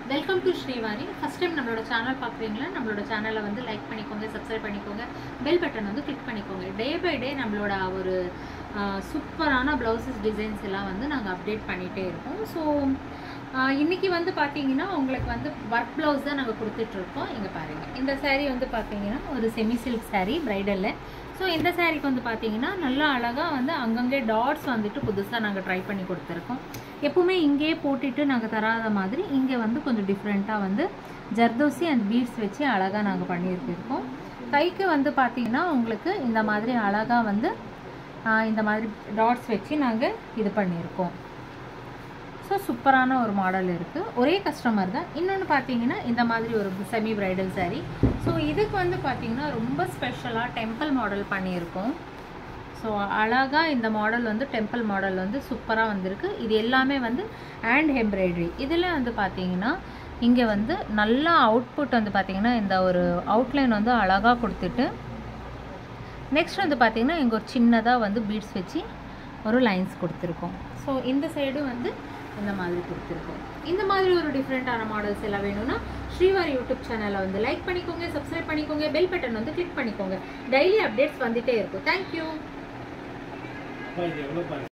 welcome to Srivari first time நம்மளோட channel பார்க்குறீங்களா நம்மளோட சேனலை வந்து லைக் பண்ணிக்கோங்க சப்ஸ்கிரைப் பண்ணிக்கோங்க பெல் பட்டன் வந்து கிளிக் பண்ணிக்கோங்க டே பை டே நம்மளோட ஒரு சூப்பரான ப்ளவுசஸ் டிசைன்ஸ் எல்லாம் வந்து நாங்கள் அப்டேட் பண்ணிகிட்டே இருக்கோம் ஸோ இன்றைக்கி வந்து பார்த்தீங்கன்னா உங்களுக்கு வந்து ஒர்க் ப்ளவுஸ் தான் நாங்கள் கொடுத்துட்ருக்கோம் இங்கே பாருங்கள் இந்த saree வந்து பார்த்தீங்கன்னா ஒரு செமி சில்க் saree ப்ரைடலில் ஸோ இந்த சாரீக்கு வந்து பார்த்தீங்கன்னா நல்லா அழகாக வந்து அங்கங்கே டாட்ஸ் வந்துட்டு புதுசாக நாங்கள் ட்ரை பண்ணி கொடுத்துருக்கோம் எப்பவுமே இங்கேயே போட்டுட்டு நாங்கள் தராத மாதிரி இங்கே வந்து கொஞ்சம் டிஃப்ரெண்ட்டாக வந்து ஜர்தோசி அண்ட் பீட்ஸ் வச்சு அழகாக நாங்கள் பண்ணியிருக்கோம் கைக்கு வந்து பார்த்தீங்கன்னா உங்களுக்கு இந்த மாதிரி அழகாக வந்து ஆஹ், இந்த மாதிரி டாட்ஸ் வச்சு நாங்கள் இது பண்ணியிருக்கோம் ஸோ சூப்பரான ஒரு மாடல் இருக்குது ஒரே கஸ்டமர் தான் இன்னொன்று பார்த்தீங்கன்னா இந்த மாதிரி ஒரு செமி பிரைடல் saree ஸோ இதுக்கு வந்து பார்த்தீங்கன்னா ரொம்ப ஸ்பெஷலாக டெம்பிள் மாடல் பண்ணியிருக்கோம் ஸோ அழகாக இந்த மாடல் வந்து டெம்பிள் மாடல் வந்து சூப்பராக வந்திருக்கு இது எல்லாமே வந்து ஹேண்ட் எம்ப்ராய்டரி இதில் வந்து பார்த்தீங்கன்னா இங்கே வந்து நல்லா அவுட்புட் வந்து பார்த்தீங்கன்னா இந்த ஒரு அவுட்லைன் வந்து அழகாக கொடுத்துட்டு நெக்ஸ்ட் வந்து பார்த்தீங்கன்னா இங்கே ஒரு சின்னதாக வந்து பீட்ஸ் வச்சு ஒரு லைன்ஸ் கொடுத்துருக்கோம் ஸோ இந்த சைடு வந்து இந்த மாதிரி கொடுத்துருக்கோம் இந்த மாதிரி ஒரு டிஃப்ரெண்ட்டான மாடல்ஸ் எல்லாம் வேணும்னா ஸ்ரீவாரி யூடியூப் சேனலை வந்து லைக் பண்ணிக்கோங்க சப்ஸ்கிரைப் பண்ணிக்கோங்க பெல் பட்டன் வந்து கிளிக் பண்ணிக்கோங்க டெய்லி அப்டேட்ஸ் வந்துட்டே இருக்கும் தேங்க்யூ இது எவ்வளோ பாருங்க